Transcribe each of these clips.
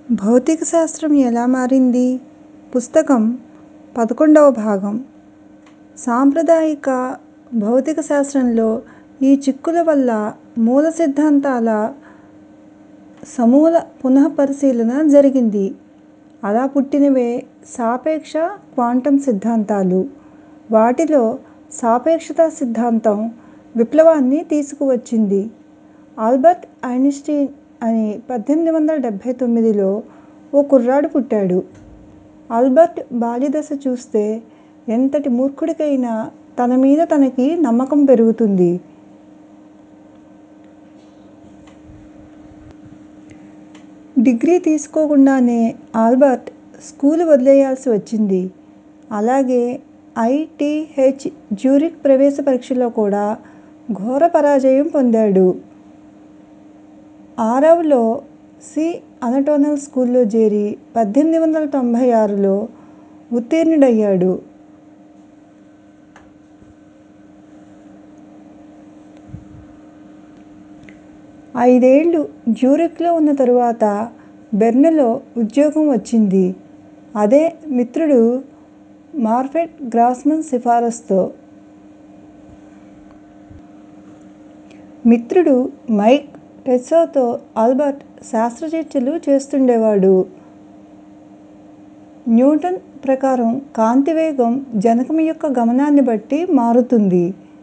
భౌతిక శాస్త్రం ఎలా మారింది పుస్తకం పదకొండవ భాగం సాంప్రదాయిక భౌతిక శాస్త్రంలో ఈ చిక్కుల వల్ల మూల సిద్ధాంతాల సమూల పునఃపరిశీలన జరిగింది. అలా పుట్టినవే సాపేక్ష క్వాంటం సిద్ధాంతాలు. వాటిలో సాపేక్షతా సిద్ధాంతం విప్లవాన్ని తీసుకువచ్చింది. ఆల్బర్ట్ ఐన్స్టీన్ అని పద్దెనిమిది వందల డెబ్బై తొమ్మిదిలో ఓ కుర్రాడు పుట్టాడు. ఆల్బర్ట్ బాల్యదశ చూస్తే ఎంతటి మూర్ఖుడికైనా తన మీద తనకి నమ్మకం పెరుగుతుంది. డిగ్రీ తీసుకోకుండానే ఆల్బర్ట్ స్కూలు వదిలేయాల్సి వచ్చింది. అలాగే ఐ. టి. హెచ్. జ్యూరిక్ ప్రవేశ పరీక్షలో కూడా ఘోర పరాజయం పొందాడు. ఆరవ్ లో సి. అనటోనల్ స్కూల్లో చేరి పద్దెనిమిది వందల తొంభై ఆరులో ఉత్తీర్ణుడయ్యాడు. అయిదేళ్లు జ్యూరిక్ లో ఉన్న తరువాత బెర్న్ లో ఉద్యోగం వచ్చింది. అదే మిత్రుడు మార్ఫెట్ గ్రాస్మాన్ సిఫారసుతో. మిత్రుడు మైక్ టెస్లాతో ఆల్బర్ట్ శాస్త్రచర్చలు చేస్తుండేవాడు. న్యూటన్ ప్రకారం కాంతి వేగం జనకం యొక్క గమనాన్ని బట్టి మారుతుంది.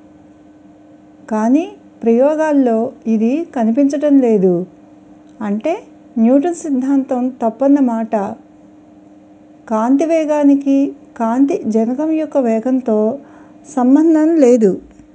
కానీ ప్రయోగాల్లో ఇది కనిపించటం లేదు. అంటే న్యూటన్ సిద్ధాంతం తప్పన్న మాట. కాంతి వేగానికి కాంతి జనకం యొక్క వేగంతో సంబంధం లేదు.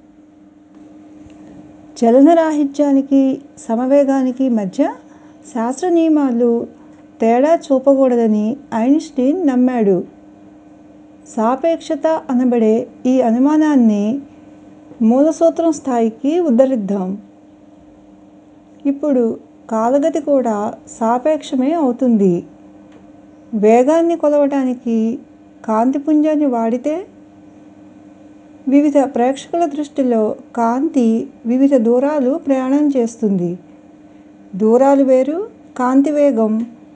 చలనరాహిత్యానికి, సమవేగానికి మధ్య శాస్త్ర నియమాలు తేడా చూపకూడదని ఐన్స్టీన్ నమ్మాడు. సాపేక్షత అనబడే ఈ అనుమానాన్ని మూలసూత్రం స్థాయికి ఉద్ధరిద్దాం. ఇప్పుడు కాలగతి కూడా సాపేక్షమే అవుతుంది. వేగాన్ని కొలవటానికి కాంతిపుంజాన్ని వాడితే వివిధ ప్రేక్షకుల దృష్టిలో కాంతి వివిధ దూరాలు ప్రయాణం చేస్తుంది. దూరాలు వేరు కాంతి వేగం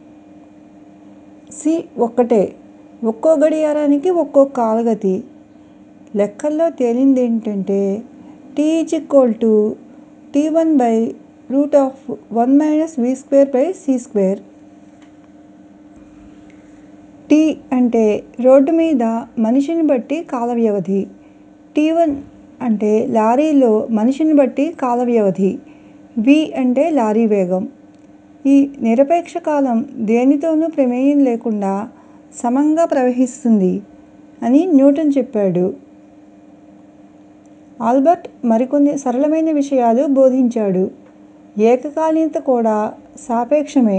సి ఒక్కటే. ఒక్కో గడియారానికి ఒక్కో కాలగతి. లెక్కల్లో తేలిందేంటంటే T T one by root of one minus V square by C square. T అంటే రోడ్డు మీద మనిషిని బట్టి కాల వ్యవధి. టి వన్ అంటే లారీలో మనిషిని బట్టి కాల వ్యవధి. వి అంటే లారీ వేగం. ఈ నిరపేక్ష కాలం దేనితోనూ ప్రమేయం లేకుండా సమంగా ప్రవహిస్తుంది అని న్యూటన్ చెప్పాడు. ఆల్బర్ట్ మరికొన్ని సరళమైన విషయాలు బోధించాడు. ఏకకాలీనత కూడా సాపేక్షమే.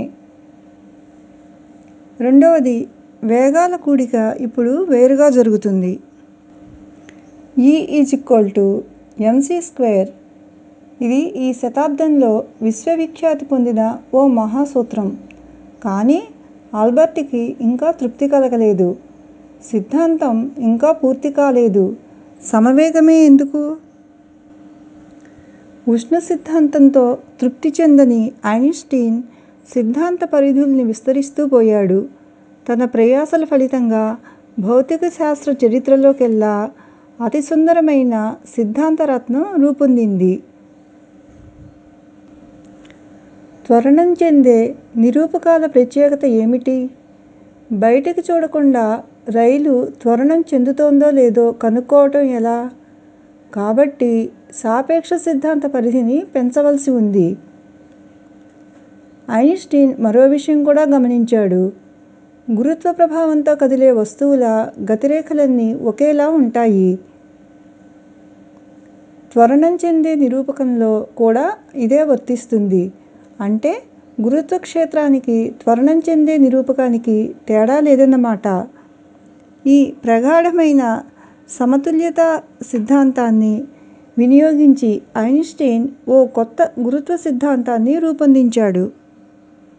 రెండవది వేగాల కూడిక ఇప్పుడు వేరుగా జరుగుతుంది. ఇ ఎంసి స్క్వేర్ ఇది ఈ శతాబ్దంలో విశ్వవిఖ్యాతి పొందిన ఓ మహాసూత్రం. కానీ ఆల్బర్ట్ కి ఇంకా తృప్తి కలగలేదు. సిద్ధాంతం ఇంకా పూర్తి కాలేదు. సమవేగమే ఎందుకు? ఉష్ణ సిద్ధాంతంతో తృప్తి చెందని ఐన్స్టీన్ సిద్ధాంత పరిధుల్ని విస్తరిస్తూ పోయాడు. తన ప్రయాసల ఫలితంగా భౌతిక శాస్త్ర చరిత్రలోకెల్లా అతి సుందరమైన సిద్ధాంత రత్నం రూపొందింది. త్వరణం చెందే నిరూపకాల ప్రత్యేకత ఏమిటి? బయటికి చూడకుండా రైలు త్వరణం చెందుతోందో లేదో కనుక్కోవటం ఎలా? కాబట్టి సాపేక్ష సిద్ధాంత పరిధిని పెంచవలసి ఉంది. ఐన్స్టీన్ మరో విషయం కూడా గమనించాడు. గురుత్వ ప్రభావంతో కదిలే వస్తువుల గతిరేఖలన్నీ ఒకేలా ఉంటాయి. త్వరణం చెందే నిరూపకంలో కూడా ఇదే వర్తిస్తుంది. అంటే గురుత్వ క్షేత్రానికి త్వరణం చెందే నిరూపకానికి తేడా లేదన్నమాట. ఈ ప్రగాఢమైన సమతుల్యతా సిద్ధాంతాన్ని వినియోగించి ఐన్స్టీన్ ఓ కొత్త గురుత్వ సిద్ధాంతాన్ని రూపొందించాడు.